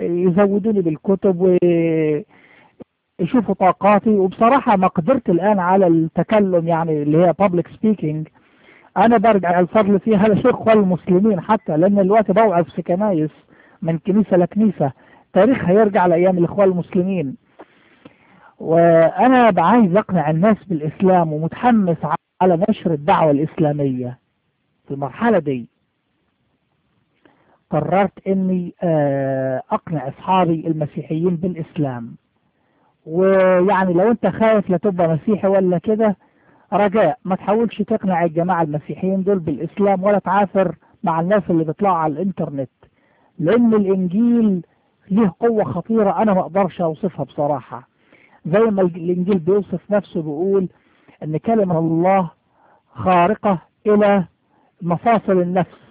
يزودوني بالكتب ويشوفوا طاقاتي وبصراحة ما قدرت الآن على التكلم يعني اللي هي public speaking أنا برجع الفضل فيها للإخوة المسلمين حتى لأن الوقت بوعظ في كنايس من كنيسة لكنيسة تاريخ هيرجع لأيام الإخوة المسلمين وأنا عايز أقنع الناس بالإسلام ومتحمس على نشر الدعوة الإسلامية في المرحلة دي قررت اني اقنع اصحابي المسيحيين بالاسلام ويعني لو انت خايف لا تبقى مسيحي ولا كده رجاء ما تحاولش تقنع الجماعة المسيحيين دول بالاسلام ولا تعافر مع الناس اللي بيطلعوا على الانترنت لان الانجيل ليه قوة خطيرة انا ما اقدرش اوصفها بصراحة زي ما الانجيل بيوصف نفسه بيقول ان كلمة الله خارقة الى مفاصل النفس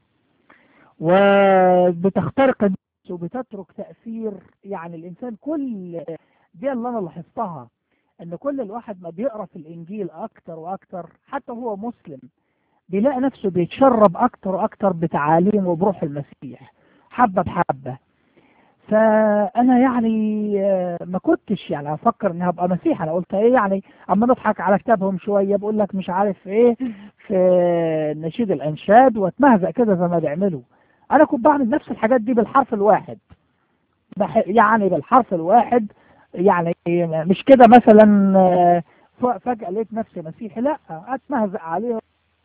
وبتخترق النفس وبتترك تأثير يعني الإنسان كل دي اللي أنا لاحظتها إن كل الواحد ما بيقرأ في الإنجيل أكتر وأكتر حتى هو مسلم بيلاقي نفسه بيتشرب أكتر وأكتر بتعاليم وبروح المسيح حبة بحبة فأنا يعني ما كنتش يعني أفكر إني هبقى مسيح أنا قلت إيه يعني أما نضحك على كتابهم شوية بقول لك مش عارف إيه في نشيد الأنشاد واتمهزق كده زي ما بيعملوا انا كنت بعمل نفس الحاجات دي بالحرف الواحد يعني بالحرف الواحد يعني مش كده مثلا فجأة لقيت نفسي مسيحي لا اتمهزق عليه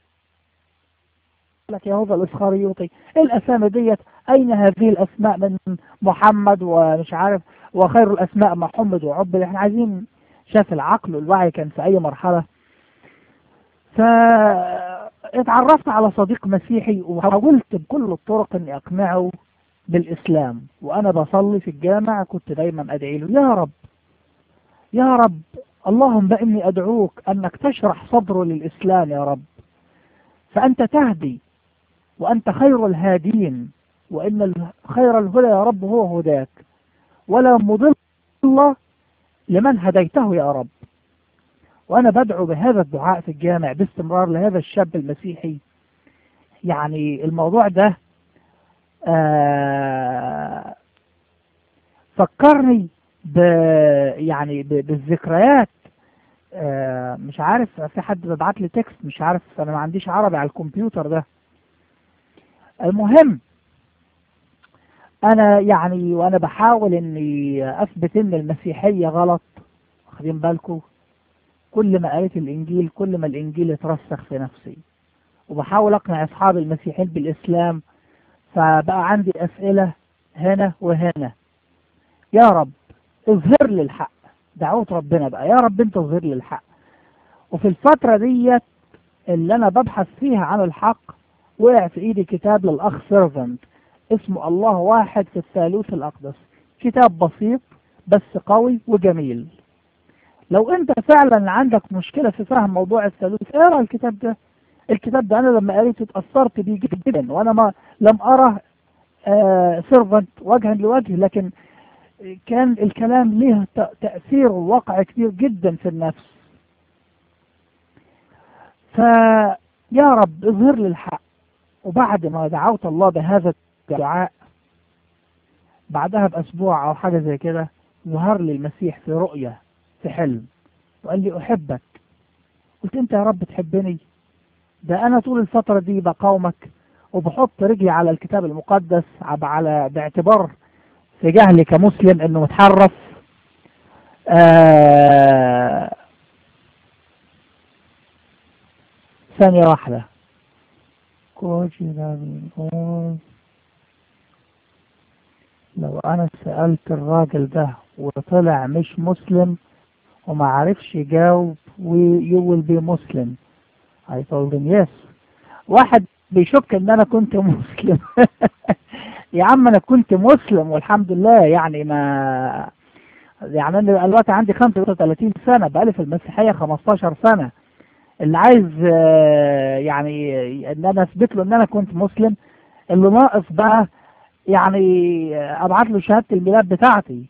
لك يهوذا الاسخريوطي ايه الاسامي ديت اين هذه الاسماء من محمد ومش عارف وخير الاسماء محمد وعبد احنا عايزين شاف العقل والوعي كان في اي مرحلة ف اتعرفت على صديق مسيحي وحاولت بكل الطرق اني اقنعه بالاسلام وانا بصلي في الجامع كنت دايما ادعي له يا رب يا رب اللهم اني ادعوك انك تشرح صدره للاسلام يا رب فانت تهدي وانت خير الهادين وان خير الهدى يا رب هو هداك ولا مضل لمن هديته يا رب وأنا بدعو بهذا الدعاء في الجامع باستمرار لهذا الشاب المسيحي يعني الموضوع ده آه فكرني ب يعني ب بالذكريات آه مش عارف في حد ببعت لي تكست مش عارف انا ما عنديش عربي على الكمبيوتر ده المهم انا يعني وانا بحاول اني اثبت ان المسيحية غلط واخدين بالكم كل ما قريت الإنجيل كل ما الإنجيل اترسخ في نفسي وبحاول أقنع أصحاب المسيحيين بالإسلام فبقى عندي أسئلة هنا وهنا يا رب اظهر لي الحق دعوة ربنا بقى يا رب انت اظهر لي الحق وفي الفترة ديت اللي أنا ببحث فيها عن الحق وقع في إيدي كتاب للأخ سيرفنت اسمه الله واحد في الثالوث الأقدس كتاب بسيط بس قوي وجميل لو انت فعلا عندك مشكلة في فهم موضوع الثالوث اقرا الكتاب ده الكتاب ده انا لما قريته اتأثرت بيه جدا وانا ما لم ارى آه سيرفنت وجها لوجه لكن كان الكلام له تأثير ووقع كبير جدا في النفس فيا رب اظهر لي الحق وبعد ما دعوت الله بهذا الدعاء بعدها بأسبوع أو حاجة زي كده ظهر لي المسيح في رؤية في حلم وقال لي أحبك قلت أنت يا رب تحبني ده أنا طول الفترة دي بقاومك وبحط رجلي على الكتاب المقدس على باعتبار في جهلي كمسلم انه متحرف آه ثانية واحدة لو انا سألت الراجل ده وطلع مش مسلم وما عرفش يجاوب ويول بي مسلم I told him yes واحد بيشك ان انا كنت مسلم يا عم انا كنت مسلم والحمد لله يعني ما يعني انا دلوقتي عندي 35 سنة بقالي في المسيحية 15 سنة اللي عايز يعني ان انا اثبت له ان انا كنت مسلم اللي ناقص بقى يعني ابعت له شهادة الميلاد بتاعتي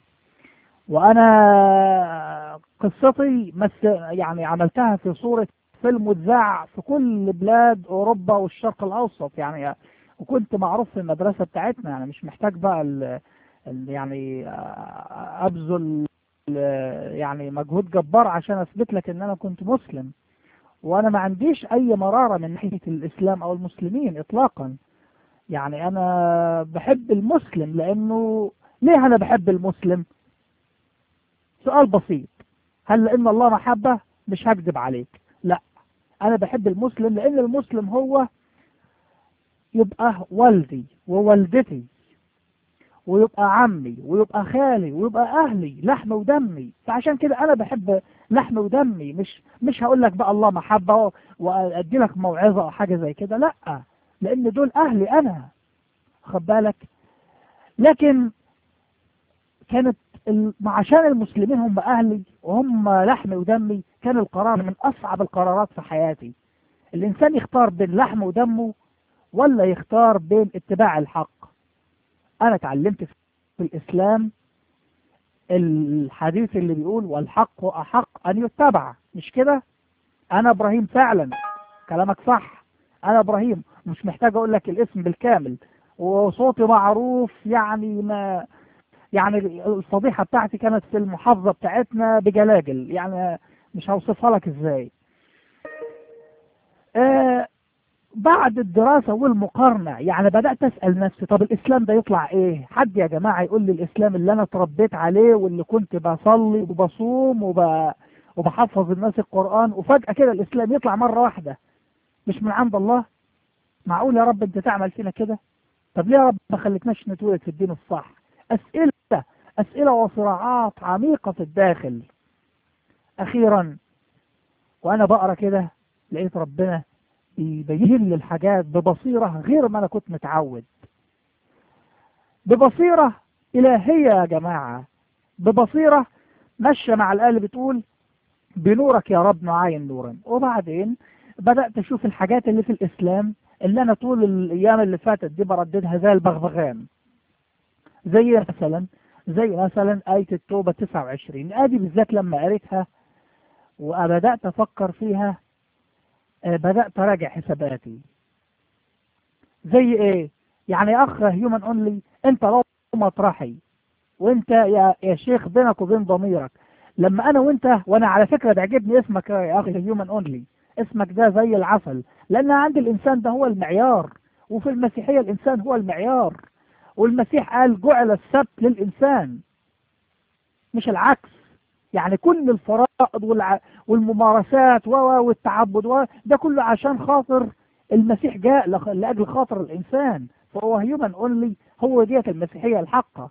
وانا قصتي مس يعني عملتها في صورة فيلم واتذاع في كل بلاد اوروبا والشرق الاوسط يعني وكنت معروف في المدرسة بتاعتنا يعني مش محتاج بقى يعني ابذل يعني مجهود جبار عشان اثبت لك ان انا كنت مسلم وانا ما عنديش اي مرارة من ناحية الاسلام او المسلمين اطلاقا يعني انا بحب المسلم لانه ليه انا بحب المسلم سؤال بسيط هل لان الله محبة مش هكذب عليك لا انا بحب المسلم لان المسلم هو يبقى والدي ووالدتي ويبقى عمي ويبقى خالي ويبقى اهلي لحم ودمي فعشان كده انا بحب لحم ودمي مش مش هقول لك بقى الله محبة وادي لك موعظة او حاجة زي كده لا لان دول اهلي انا خد بالك لكن كانت عشان المسلمين هم اهلي وهم لحم ودمي كان القرار من اصعب القرارات في حياتي الانسان يختار بين لحم ودمه ولا يختار بين اتباع الحق انا اتعلمت في الاسلام الحديث اللي بيقول والحق احق ان يتبع مش كده انا ابراهيم فعلا كلامك صح انا ابراهيم مش محتاج اقول لك الاسم بالكامل وصوتي معروف يعني ما يعني الفضيحة بتاعتي كانت في المحافظة بتاعتنا بجلاجل يعني مش هوصفها لك ازاي آه بعد الدراسة والمقارنة يعني بدأت أسأل نفسي طب الإسلام ده يطلع إيه حد يا جماعة يقول لي الإسلام اللي أنا اتربيت عليه واللي كنت بصلي وبصوم وب... وبحفظ الناس القرآن وفجأة كده الإسلام يطلع مرة واحدة مش من عند الله معقول يا رب أنت تعمل فينا كده طب ليه يا رب ما خلتناش نتولد في الدين الصح أسئلة أسئلة وصراعات عميقة في الداخل أخيرا وأنا بقرأ كده لقيت ربنا يبين لي الحاجات ببصيرة غير ما أنا كنت متعود ببصيرة إلهية يا جماعة ببصيرة ماشية مع الآية اللي بتقول بنورك يا رب نعاين نورا وبعدين بدأت أشوف الحاجات اللي في الإسلام اللي أنا طول الأيام اللي فاتت دي برددها زي البغبغان زي مثلا زي مثلا آية التوبة 29 آدي بالذات لما قريتها وبدأت أفكر فيها بدأت أراجع حساباتي زي إيه يعني يا أخ هيومن أونلي أنت لو مطرحي وأنت يا, يا شيخ بينك وبين ضميرك لما أنا وأنت وأنا على فكرة بيعجبني اسمك يا أخي هيومن أونلي اسمك ده زي العسل لأن عند الإنسان ده هو المعيار وفي المسيحية الإنسان هو المعيار والمسيح قال جعل السبت للإنسان مش العكس يعني كل الفرائض والع... والممارسات و... والتعبد و... ده كله عشان خاطر المسيح جاء لخ... لأجل خاطر الإنسان فهو هيومن اونلي هو ديت المسيحية الحقة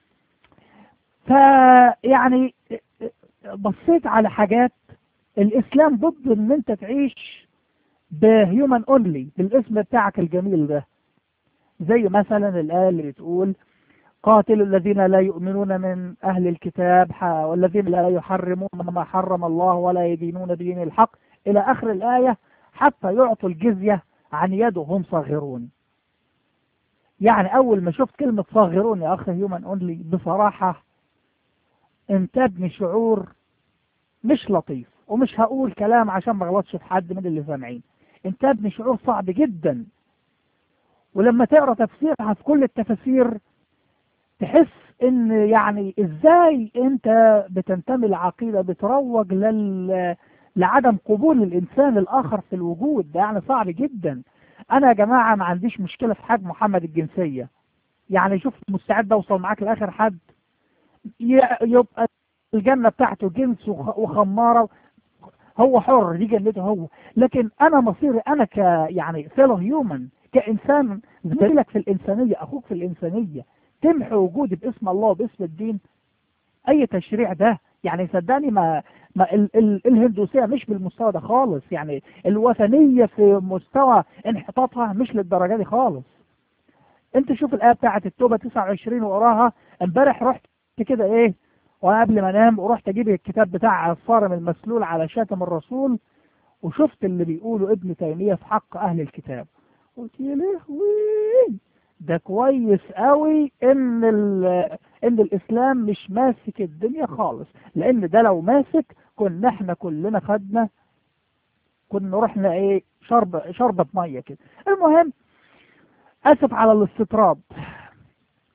فيعني بصيت على حاجات الإسلام ضد إن أنت تعيش بهيومن اونلي بالاسم بتاعك الجميل ده زي مثلا الآية اللي بتقول قاتلوا الذين لا يؤمنون من أهل الكتاب والذين لا يحرمون ما حرم الله ولا يدينون دين الحق إلى آخر الآية حتى يعطوا الجزية عن يد هم صاغرون يعني أول ما شفت كلمة صاغرون يا أخي هيومن أونلي بصراحة انتابني شعور مش لطيف ومش هقول كلام عشان ما غلطش في حد من اللي سامعين انتابني شعور صعب جدا ولما تقرا تفسيرها في كل التفاسير تحس ان يعني ازاي انت بتنتمي لعقيدة بتروج لل لعدم قبول الانسان الاخر في الوجود ده يعني صعب جدا انا يا جماعة ما عنديش مشكلة في حاج محمد الجنسية يعني شوف مستعد اوصل معاك لاخر حد يبقى الجنة بتاعته جنس وخمارة هو حر دي جنته هو لكن انا مصيري انا ك يعني فيلو هيومن كانسان زميلك في الانسانية اخوك في الانسانية تمحي وجودي باسم الله وباسم الدين اي تشريع ده يعني صدقني ما, ما ال ال الهندوسية مش بالمستوى ده خالص يعني الوثنية في مستوى انحطاطها مش للدرجة دي خالص انت شوف الآية بتاعت التوبة 29 وقراها امبارح رحت كده ايه وقبل ما انام ورحت اجيب الكتاب بتاع الصارم المسلول على شاتم الرسول وشفت اللي بيقوله ابن تيمية في حق اهل الكتاب قلت يا لهوي ده كويس قوي ان ان الاسلام مش ماسك الدنيا خالص لان ده لو ماسك كنا احنا كلنا خدنا كنا رحنا ايه شرب شربة مية كده المهم اسف على الاستطراد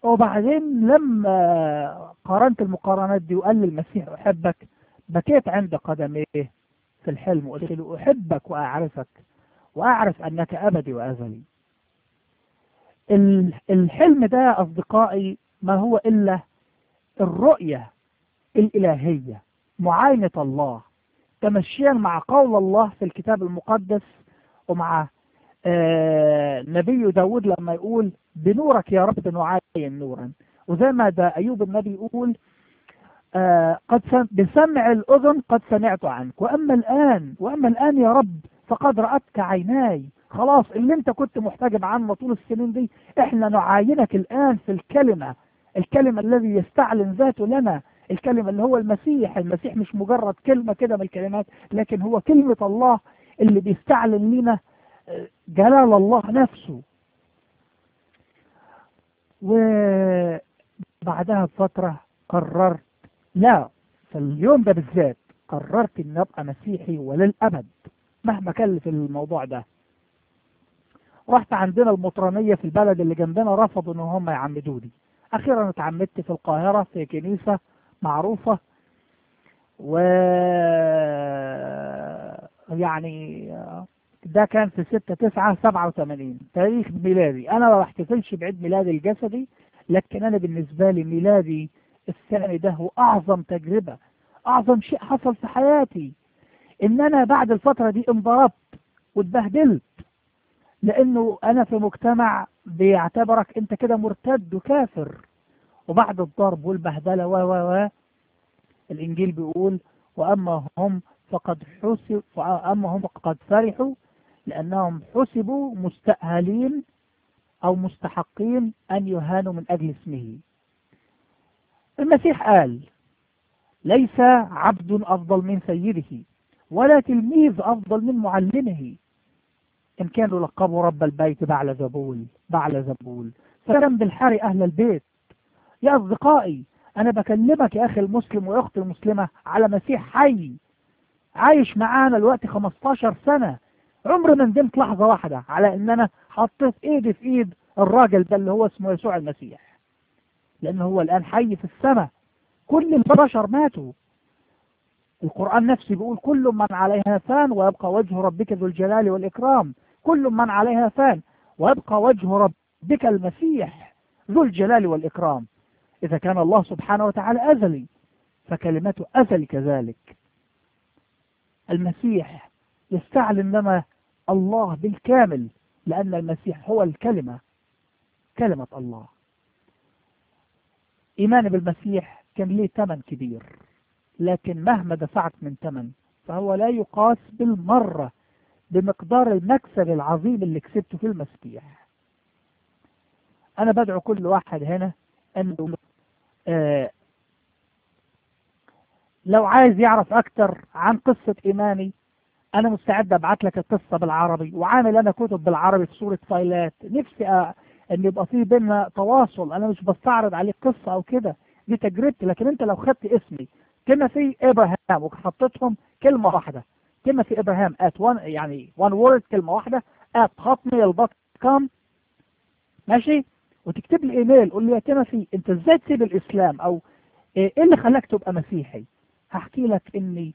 وبعدين لما قارنت المقارنات دي وقال لي المسيح أحبك بكيت عند قدميه في الحلم وقلت له أحبك وأعرفك وأعرف أنك أبدي وأزلي الحلم ده أصدقائي ما هو إلا الرؤية الإلهية معاينة الله تمشيا مع قول الله في الكتاب المقدس ومع آه نبي داود لما يقول بنورك يا رب نعاين نورا وزي ما ده أيوب النبي يقول آه قد سم بسمع الأذن قد سمعت عنك وأما الآن وأما الآن يا رب فقد رأتك عيناي خلاص اللي انت كنت محتجب عنه طول السنين دي احنا نعاينك الآن في الكلمة الكلمة الذي يستعلن ذاته لنا الكلمة اللي هو المسيح المسيح مش مجرد كلمة كده من الكلمات لكن هو كلمة الله اللي بيستعلن لنا جلال الله نفسه وبعدها بفترة قررت لا في اليوم ده بالذات قررت ان ابقى مسيحي وللابد مهما كلف الموضوع ده رحت عندنا المطرانية في البلد اللي جنبنا رفضوا ان هم يعمدوني اخيرا اتعمدت في القاهرة في كنيسة معروفة و يعني ده كان في 6 9 87 تاريخ ميلادي انا ما بحتفلش بعيد ميلادي الجسدي لكن انا بالنسبة لي ميلادي الثاني ده هو اعظم تجربة اعظم شيء حصل في حياتي ان انا بعد الفترة دي انضربت واتبهدلت لانه انا في مجتمع بيعتبرك انت كده مرتد وكافر وبعد الضرب والبهدلة و و و الانجيل بيقول واما هم فقد حسب فاما هم فقد فرحوا لانهم حسبوا مستأهلين او مستحقين ان يهانوا من اجل اسمه المسيح قال ليس عبد افضل من سيده ولا تلميذ افضل من معلمه إن كانوا لقبوا رب البيت بعل زبول بعل زبول فكان بالحري أهل البيت يا أصدقائي أنا بكلمك يا أخي المسلم وأختي المسلمة على مسيح حي عايش معانا الوقت 15 سنة عمري ما ندمت لحظة واحدة على إن أنا حطيت إيدي في إيد الراجل ده اللي هو اسمه يسوع المسيح لأنه هو الآن حي في السماء كل البشر ماتوا القرآن نفسه بيقول كل من عليها فان ويبقى وجه ربك ذو الجلال والإكرام كل من عليها فان ويبقى وجه ربك المسيح ذو الجلال والإكرام إذا كان الله سبحانه وتعالى أزلي فكلمته أزلي كذلك المسيح يستعلن لنا الله بالكامل لأن المسيح هو الكلمة كلمة الله إيماني بالمسيح كان ليه ثمن كبير لكن مهما دفعت من ثمن فهو لا يقاس بالمرة بمقدار المكسب العظيم اللي كسبته في المسيح أنا بدعو كل واحد هنا أنه آه لو عايز يعرف أكتر عن قصة إيماني أنا مستعد أبعت لك القصة بالعربي وعامل أنا كتب بالعربي في صورة فايلات نفسي أ... أن يبقى في بيننا تواصل أنا مش بستعرض عليك قصة أو كده دي تجربتي لكن أنت لو خدت اسمي تيموثي إبراهام وحطيتهم كلمة واحدة تيموثي إبراهام at one يعني one word كلمة واحدة at hotmail دوت كوم ماشي وتكتب لي ايميل قول لي يا تيموثي انت ازاي تسيب الاسلام او ايه اللي خلاك تبقى مسيحي هحكي لك اني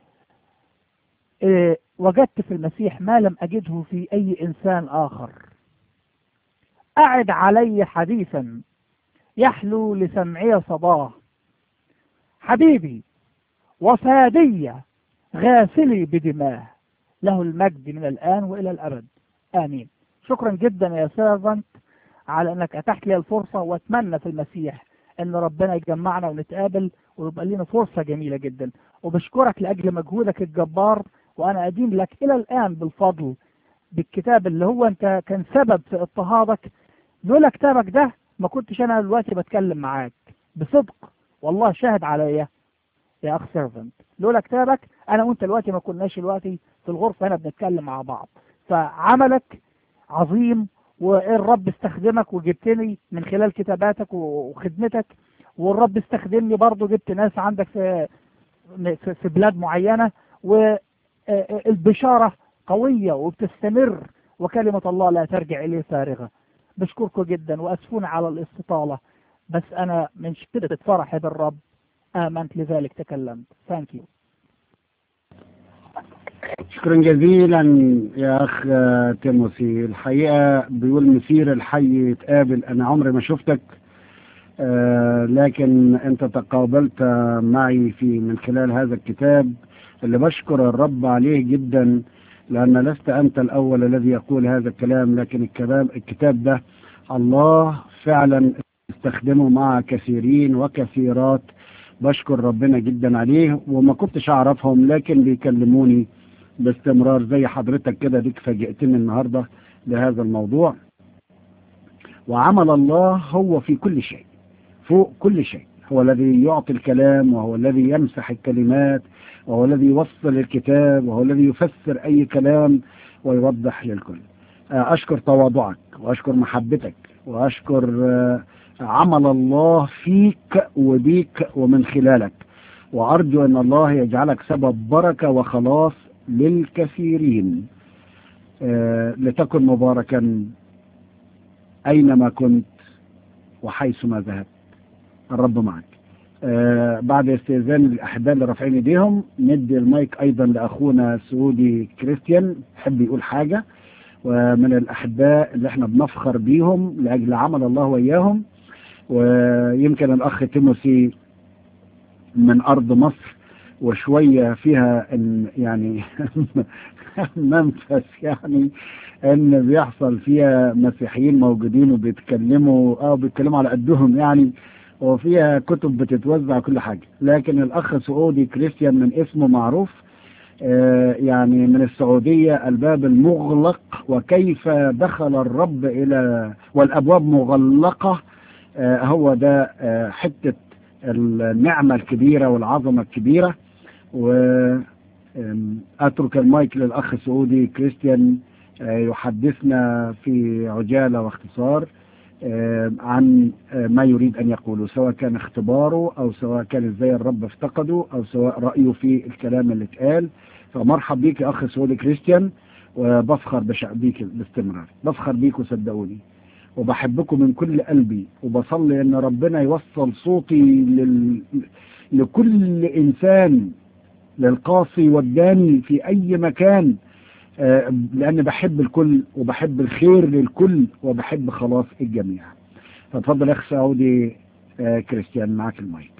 إيه وجدت في المسيح ما لم اجده في اي انسان اخر اعد علي حديثا يحلو لسمعي صباه حبيبي وفادي غاسلي بدماه له المجد من الآن وإلى الأبد آمين شكرا جدا يا سيرفنت على أنك أتحت لي الفرصة وأتمنى في المسيح أن ربنا يجمعنا ونتقابل ويبقى لنا فرصة جميلة جدا وبشكرك لأجل مجهودك الجبار وأنا أدين لك إلى الآن بالفضل بالكتاب اللي هو أنت كان سبب في اضطهادك لولا كتابك ده ما كنتش أنا دلوقتي بتكلم معاك بصدق والله شاهد عليا يا أخ سيرفنت لولا كتابك أنا وأنت دلوقتي ما كناش دلوقتي في الغرفة هنا بنتكلم مع بعض فعملك عظيم والرب استخدمك وجبتني من خلال كتاباتك وخدمتك والرب استخدمني برضو جبت ناس عندك في في بلاد معينة والبشارة قوية وبتستمر وكلمة الله لا ترجع إليه فارغة بشكركم جدا وأسفون على الاستطالة بس أنا من شدة فرحي بالرب آمنت لذلك تكلمت ثانك يو شكرا جزيلا يا اخ تيموثي الحقيقه بيقول مسير الحي يتقابل انا عمري ما شفتك آه لكن انت تقابلت معي في من خلال هذا الكتاب اللي بشكر الرب عليه جدا لان لست انت الاول الذي يقول هذا الكلام لكن الكلام الكتاب ده الله فعلا استخدمه مع كثيرين وكثيرات بشكر ربنا جدا عليه وما كنتش اعرفهم لكن بيكلموني باستمرار زي حضرتك كده ديك فاجئتني النهارده بهذا الموضوع وعمل الله هو في كل شيء فوق كل شيء هو الذي يعطي الكلام وهو الذي يمسح الكلمات وهو الذي يوصل الكتاب وهو الذي يفسر أي كلام ويوضح للكل أشكر تواضعك وأشكر محبتك وأشكر عمل الله فيك وبيك ومن خلالك وأرجو أن الله يجعلك سبب بركة وخلاص للكثيرين لتكن مباركا أينما كنت وحيثما ذهبت الرب معك آه بعد استئذان الأحباب اللي رافعين ايديهم ندي المايك أيضا لأخونا سعودي كريستيان يحب يقول حاجة ومن الأحباء اللي احنا بنفخر بيهم لأجل عمل الله وإياهم ويمكن الأخ تيموثي من أرض مصر وشوية فيها إن يعني منفس يعني ان بيحصل فيها مسيحيين موجودين وبيتكلموا اه بيتكلموا على قدهم يعني وفيها كتب بتتوزع كل حاجة لكن الاخ سعودي كريستيان من اسمه معروف آه يعني من السعودية الباب المغلق وكيف دخل الرب الى والابواب مغلقة آه هو ده آه حتة النعمة الكبيرة والعظمة الكبيرة واترك المايك للاخ سعودي كريستيان يحدثنا في عجالة واختصار عن ما يريد أن يقوله سواء كان اختباره أو سواء كان ازاي الرب افتقده أو سواء رأيه في الكلام اللي اتقال فمرحب بيك يا أخ سعودي كريستيان وبفخر بيك باستمرار بفخر بيك وصدقوني وبحبكم من كل قلبي وبصلي ان ربنا يوصل صوتي لل... لكل انسان للقاصي والداني في اي مكان لأن بحب الكل وبحب الخير للكل وبحب خلاص الجميع فتفضل يا أخ سعودي كريستيان معك المايك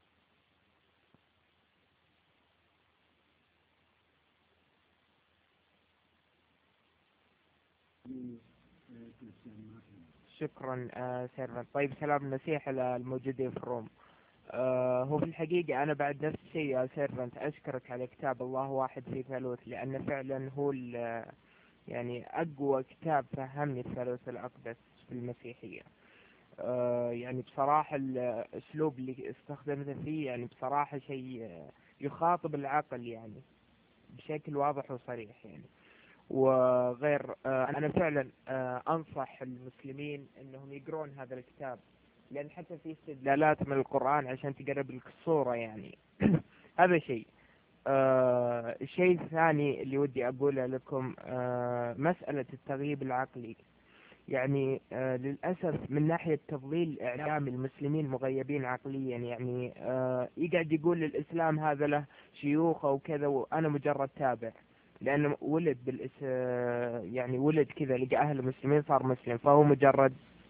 شكرا سيرفنت طيب سلام المسيح الموجودين في الروم آه هو في الحقيقة أنا بعد نفس الشيء يا سيرفنت أشكرك على كتاب الله واحد في ثالوث لأنه فعلا هو يعني أقوى كتاب فهمني الثالوث الأقدس في المسيحية آه يعني بصراحة الأسلوب اللي استخدمته فيه يعني بصراحة شيء يخاطب العقل يعني بشكل واضح وصريح يعني وغير آه أنا فعلا أنصح المسلمين أنهم يقرون هذا الكتاب لأن حتى في استدلالات من القرآن عشان تقرب لك الصورة يعني هذا شيء آه الشيء الثاني اللي ودي أقوله لكم آه مسألة التغييب العقلي يعني آه للأسف من ناحية تضليل الإعلام المسلمين مغيبين عقليا يعني آه يقعد يقول الإسلام هذا له شيوخ أو كذا وأنا مجرد تابع لأنه ولد بالإس يعني ولد كذا لقى أهل المسلمين صار مسلم فهو مجرد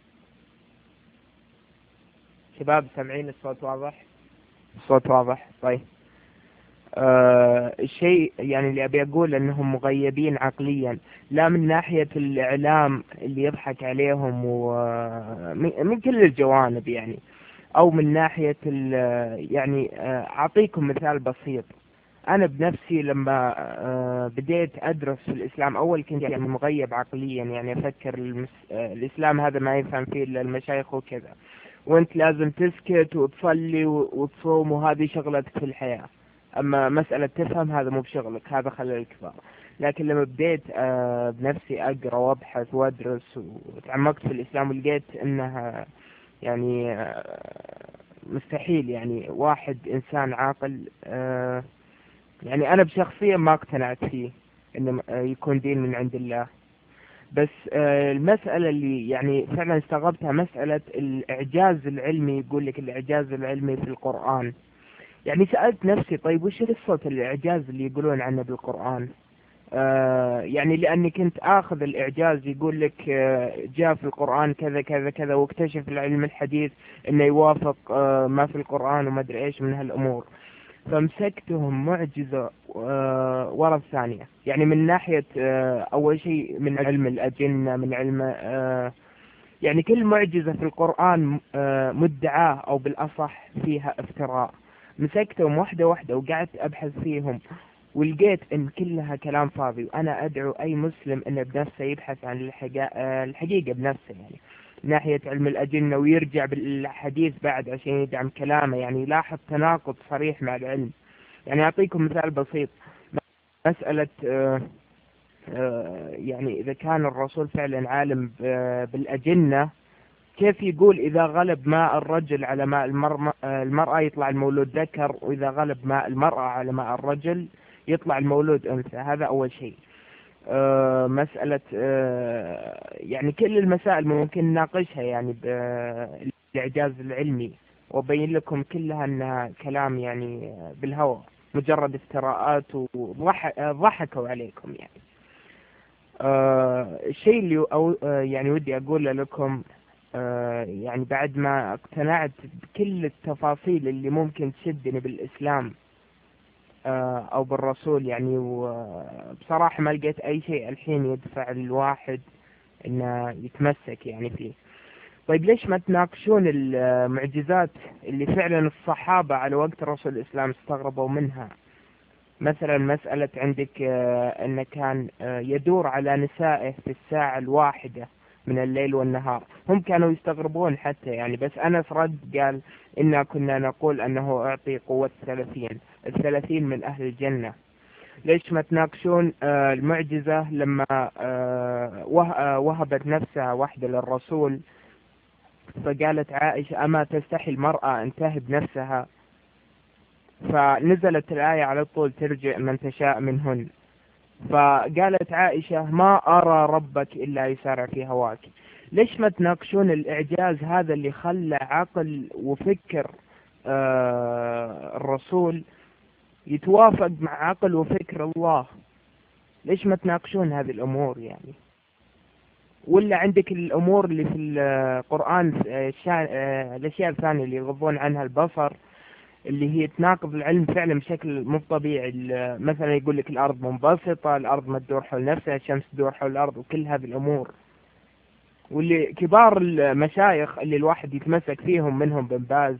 شباب سامعين الصوت واضح الصوت واضح طيب آه الشيء يعني اللي أبي أقول أنهم مغيبين عقليا لا من ناحية الإعلام اللي يضحك عليهم ومن كل الجوانب يعني أو من ناحية يعني آه أعطيكم مثال بسيط أنا بنفسي لما آه بديت أدرس في الإسلام أول كنت يعني مغيب عقليا يعني أفكر المس... الإسلام هذا ما يفهم فيه إلا المشايخ وكذا وانت لازم تسكت وتصلي وتصوم وهذه شغلتك في الحياة اما مسألة تفهم هذا مو بشغلك هذا خلل الكبار لكن لما بديت آه بنفسي اقرا وابحث وادرس وتعمقت في الاسلام ولقيت انها يعني آه مستحيل يعني واحد انسان عاقل آه يعني انا بشخصيا ما اقتنعت فيه انه يكون دين من عند الله بس آه، المسألة اللي يعني فعلا استغربتها مسألة الإعجاز العلمي يقول لك الإعجاز العلمي في القرآن يعني سألت نفسي طيب وش قصة الإعجاز اللي يقولون عنه بالقرآن آه يعني لأني كنت آخذ الإعجاز يقول لك آه جاء في القرآن كذا كذا كذا واكتشف العلم الحديث إنه يوافق آه ما في القرآن وما أدري إيش من هالأمور فمسكتهم معجزة آه ورا الثانية يعني من ناحية آه أول شيء من علم الأجنة من علم آه يعني كل معجزة في القرآن آه مدعاة أو بالأصح فيها افتراء مسكتهم واحدة واحدة وقعدت أبحث فيهم ولقيت ان كلها كلام فاضي وانا ادعو اي مسلم انه بنفسه يبحث عن الحقا- آه، الحقيقة بنفسه يعني من ناحية علم الأجنة ويرجع بالحديث بعد عشان يدعم كلامه يعني يلاحظ تناقض صريح مع العلم يعني أعطيكم مثال بسيط مسألة آه، آه، يعني إذا كان الرسول فعلا عالم ب- بالأجنة كيف يقول إذا غلب ماء الرجل على ماء المرمى آه، المرأة يطلع المولود ذكر وإذا غلب ماء المرأة على ماء الرجل يطلع المولود أنثى هذا أول شيء آه، مسألة آه، يعني كل المسائل ممكن نناقشها يعني بالإعجاز العلمي وأبين لكم كلها أنها كلام يعني بالهواء مجرد افتراءات وضحكوا عليكم يعني آه، الشيء اللي أو آه، يعني ودي أقوله لكم آه، يعني بعد ما اقتنعت بكل التفاصيل اللي ممكن تشدني بالإسلام آه، أو بالرسول يعني وبصراحة ما لقيت أي شيء الحين يدفع الواحد إنه يتمسك يعني فيه طيب ليش ما تناقشون المعجزات اللي فعلا الصحابة على وقت رسول الإسلام استغربوا منها مثلا مسألة عندك آه، أنه كان آه، يدور على نسائه في الساعة الواحدة من الليل والنهار هم كانوا يستغربون حتى يعني بس أنس رد قال إنا كنا نقول أنه أعطي قوة الثلاثين الثلاثين من أهل الجنة ليش ما تناقشون آه، المعجزة لما آه، وه- آه، وهبت نفسها واحدة للرسول فقالت عائشة أما تستحي المرأة أن تهب نفسها فنزلت الآية على طول ترجع من تشاء منهن فقالت عائشة ما أرى ربك إلا يسارع في هواك ليش ما تناقشون الإعجاز هذا اللي خلى عقل وفكر آه الرسول يتوافق مع عقل وفكر الله ليش ما تناقشون هذه الأمور يعني ولا عندك الأمور اللي في القرآن آه، الشا- آه، الأشياء الثانية اللي يغضون عنها البصر اللي هي تناقض العلم فعلا بشكل مو طبيعي ال- مثلا يقول لك الأرض منبسطة الأرض ما تدور حول نفسها الشمس تدور حول الأرض وكل هذه الأمور واللي كبار المشايخ اللي الواحد يتمسك فيهم منهم بن باز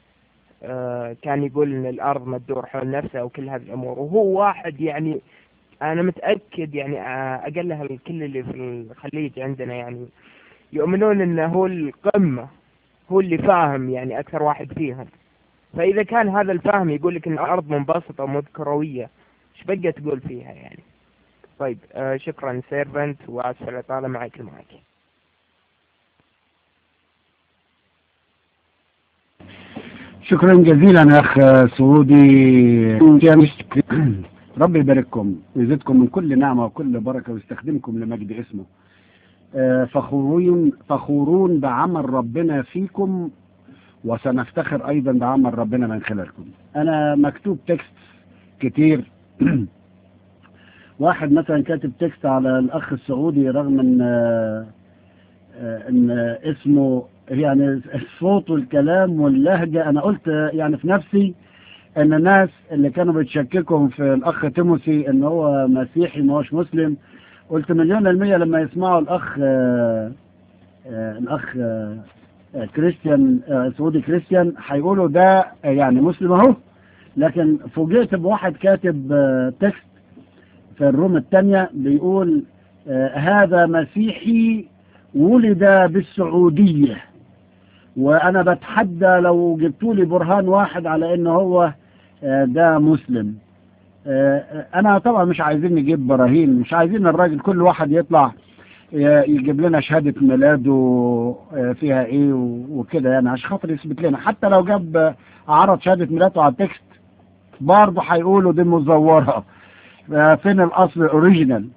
آه، كان يقول ان الارض ما تدور حول نفسها وكل هذه الامور وهو واحد يعني انا متاكد يعني آه، اقلها الكل اللي في الخليج عندنا يعني يؤمنون انه هو القمه هو اللي فاهم يعني اكثر واحد فيهم فاذا كان هذا الفهم يقول لك ان الارض منبسطه ومو كرويه ايش بقى تقول فيها يعني طيب آه شكرا سيرفنت واسف على الاطاله معك المايك شكرا جزيلا يا اخ سعودي ربي يبارككم ويزيدكم من كل نعمة وكل بركة ويستخدمكم لمجد اسمه آه، فخورون فخورون بعمل ربنا فيكم وسنفتخر ايضا بعمل ربنا من خلالكم انا مكتوب تكست كتير واحد مثلا كاتب تكست على الاخ السعودي رغم ان آه، آه، ان اسمه يعني الصوت والكلام واللهجة انا قلت يعني في نفسي ان الناس اللي كانوا بيتشككوا في الاخ تيموثي ان هو مسيحي ما هوش مسلم قلت مليون المية لما يسمعوا الاخ آه، آه، الاخ آه، آه، كريستيان آه، سعودي كريستيان هيقولوا ده آه، يعني مسلم اهو لكن فوجئت بواحد كاتب آه، تكست في الروم الثانية بيقول آه، هذا مسيحي ولد بالسعودية وانا بتحدى لو جبتوا لي برهان واحد على ان هو آه، ده مسلم آه، آه، انا طبعا مش عايزين نجيب براهين مش عايزين الراجل كل واحد يطلع ي- يجيب لنا شهادة ميلاده آه، فيها ايه و- وكده يعني عشان خاطر يثبت لنا حتى لو جاب آه، عرض شهادة ميلاده على التكست برضه هيقولوا دي مزورة آه، فين الاصل الاوريجينال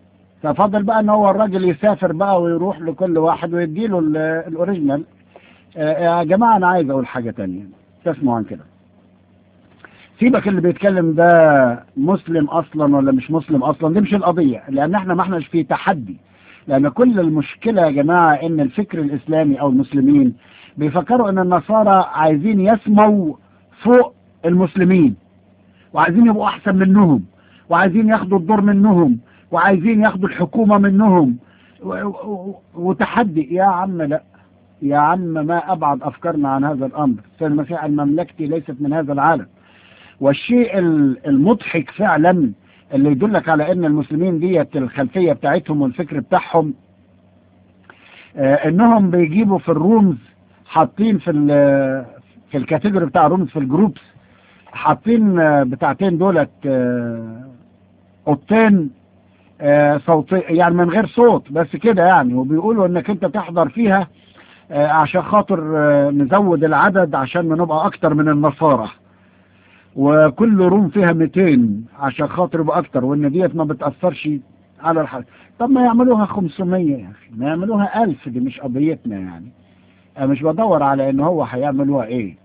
ففضل بقى ان هو الراجل يسافر بقى ويروح لكل واحد ويديله ال- الاوريجينال آه، يا جماعة انا عايز اقول حاجة تانية تسمعوا عن كده سيبك اللي بيتكلم ده مسلم اصلا ولا مش مسلم اصلا دي مش القضية لان احنا ما احناش في تحدي لان كل المشكلة يا جماعة ان الفكر الاسلامي او المسلمين بيفكروا ان النصارى عايزين يسموا فوق المسلمين وعايزين يبقوا احسن منهم وعايزين ياخدوا الدور منهم وعايزين ياخدوا الحكومة منهم و- و- وتحدي يا عم لا يا عم ما أبعد أفكارنا عن هذا الأمر فالمسيح المملكتي ليست من هذا العالم والشيء ال- المضحك فعلا اللي يدلك على ان المسلمين ديت الخلفية بتاعتهم والفكر بتاعهم آه، انهم بيجيبوا في الرومز حاطين في ال- في الكاتيجوري بتاع الرومز في الجروبس حاطين آه، بتاعتين دولت آه، اوضتين آه، صوتي يعني من غير صوت بس كده يعني وبيقولوا انك انت تحضر فيها آه، عشان خاطر آه، نزود العدد عشان نبقى اكتر من النصارى وكل روم فيها 200 عشان خاطر يبقى اكتر وان ديت ما بتاثرش على الحال طب ما يعملوها 500 يا اخي ما يعملوها 1000 دي مش قضيتنا يعني انا مش بدور على ان هو هيعملوها ايه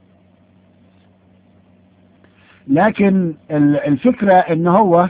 لكن ال- الفكرة ان هو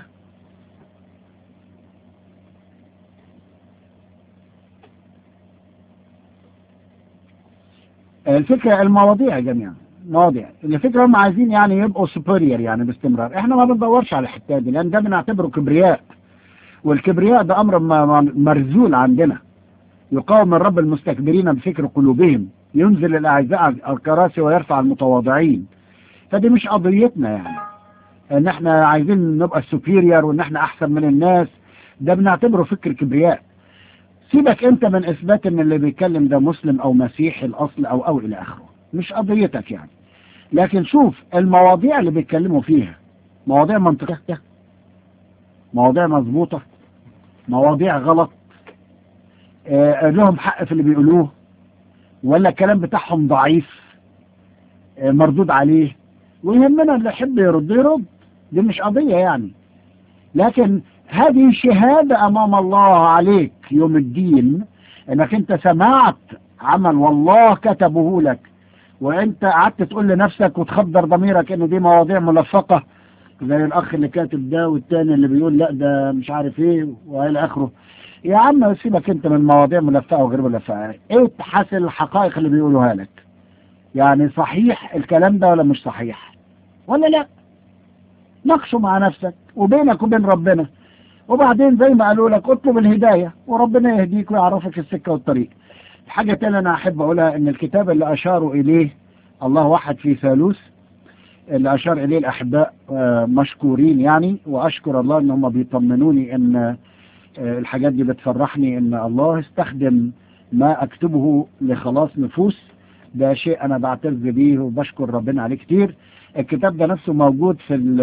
الفكرة المواضيع يا جماعة مواضيع الفكرة هم عايزين يعني يبقوا سوبريور يعني باستمرار احنا ما بندورش على الحتة دي لان ده بنعتبره كبرياء والكبرياء ده امر م- م- مرزول عندنا يقاوم الرب المستكبرين بفكر قلوبهم ينزل الاعزاء على الكراسي ويرفع المتواضعين فدي مش قضيتنا يعني ان احنا عايزين نبقى سوبيريور وان احنا احسن من الناس ده بنعتبره فكر كبرياء سيبك انت من اثبات ان اللي بيتكلم ده مسلم او مسيحي الاصل او او الى اخره مش قضيتك يعني لكن شوف المواضيع اللي بيتكلموا فيها مواضيع منطقية مواضيع مظبوطة مواضيع غلط آه لهم حق في اللي بيقولوه ولا الكلام بتاعهم ضعيف آه مردود عليه ويهمنا اللي يحب يرد يرد دي مش قضية يعني لكن هذه شهادة أمام الله عليك يوم الدين انك انت سمعت عمل والله كتبه لك وانت قعدت تقول لنفسك وتخدر ضميرك ان دي مواضيع ملفقة زي الاخ اللي كاتب ده والتاني اللي بيقول لا ده مش عارف ايه والى اخره يا عم سيبك انت من مواضيع ملفقة وغير ملفقة ايه تحصل الحقائق اللي بيقولوها لك يعني صحيح الكلام ده ولا مش صحيح ولا لا ناقشه مع نفسك وبينك وبين ربنا وبعدين زي ما قالوا لك اطلب الهداية وربنا يهديك ويعرفك السكة والطريق حاجة تانية انا احب اقولها ان الكتاب اللي اشاروا اليه الله واحد في ثالوث اللي اشار اليه الاحباء آه، مشكورين يعني واشكر الله ان هم بيطمنوني ان آه، الحاجات دي بتفرحني ان الله استخدم ما اكتبه لخلاص نفوس ده شيء انا بعتز بيه وبشكر ربنا عليه كتير الكتاب ده نفسه موجود في ال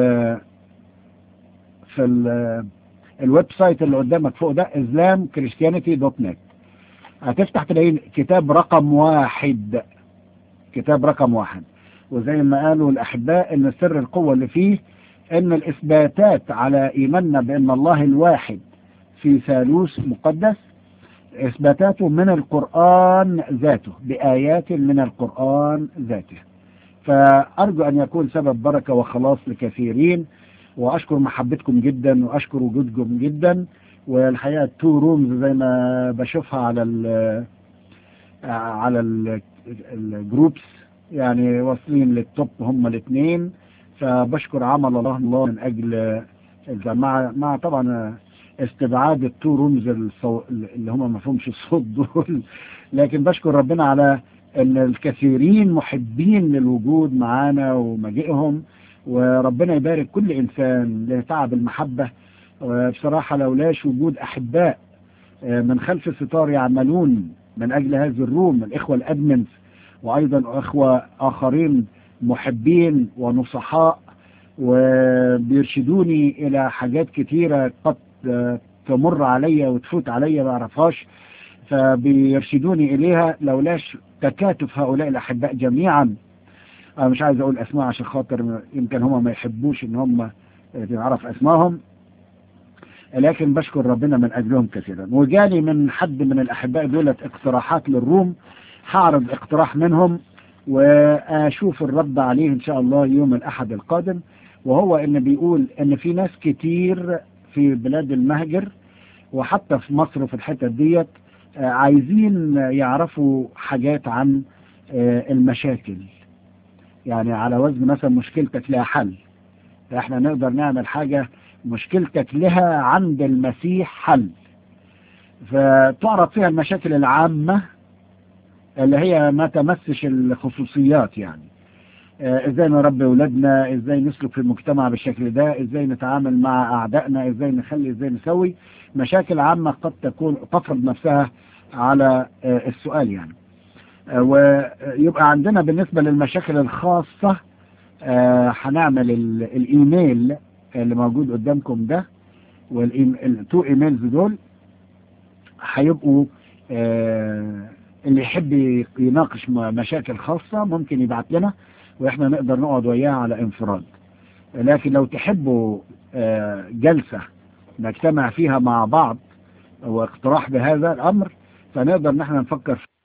في ال الويب سايت اللي قدامك فوق ده اسلام كريستيانيتي دوت نت هتفتح تلاقي كتاب رقم واحد كتاب رقم واحد وزي ما قالوا الأحباء إن سر القوة اللي فيه إن الإثباتات على إيماننا بأن الله الواحد في ثالوث مقدس إثباتاته من القرآن ذاته بآيات من القرآن ذاته فأرجو أن يكون سبب بركة وخلاص لكثيرين وأشكر محبتكم جدا وأشكر وجودكم جدا والحقيقة التو رومز زي ما بشوفها على ال على ال- الجروبس يعني واصلين للتوب هم الاثنين فبشكر عمل الله الله من اجل مع مع طبعا استبعاد التو رومز الصو... اللي هم ما فيهمش الصوت دول لكن بشكر ربنا على ان الكثيرين محبين للوجود معانا ومجيئهم وربنا يبارك كل انسان لتعب المحبه وبصراحه لولاش وجود احباء من خلف الستار يعملون من اجل هذه الروم الاخوه الادمنز وايضا اخوه اخرين محبين ونصحاء وبيرشدوني الى حاجات كتيره قد تمر عليا وتفوت عليا ما اعرفهاش فبيرشدوني اليها لولاش تكاتف هؤلاء الاحباء جميعا انا مش عايز اقول اسماء عشان خاطر يمكن هم ما يحبوش ان هم يعرف اسمائهم لكن بشكر ربنا من أجلهم كثيرا وجاني من حد من الأحباء دولت اقتراحات للروم هعرض اقتراح منهم وأشوف الرد عليه إن شاء الله يوم الأحد القادم وهو إن بيقول إن في ناس كتير في بلاد المهجر وحتى في مصر وفي الحتة ديت عايزين يعرفوا حاجات عن المشاكل يعني على وزن مثلا مشكلتك لها حل احنا نقدر نعمل حاجة مشكلتك لها عند المسيح حل فتعرض فيها المشاكل العامة اللي هي ما تمسش الخصوصيات يعني ازاي نربي اولادنا ازاي نسلك في المجتمع بالشكل ده ازاي نتعامل مع اعدائنا ازاي نخلي ازاي نسوي مشاكل عامة قد تكون تفرض نفسها على السؤال يعني ويبقى عندنا بالنسبة للمشاكل الخاصة هنعمل الايميل اللي موجود قدامكم ده والتو ايميلز دول هيبقوا اللي يحب يناقش مشاكل خاصة ممكن يبعت لنا واحنا نقدر نقعد وياه على انفراد لكن لو تحبوا جلسة نجتمع فيها مع بعض واقتراح بهذا الامر فنقدر نحن نفكر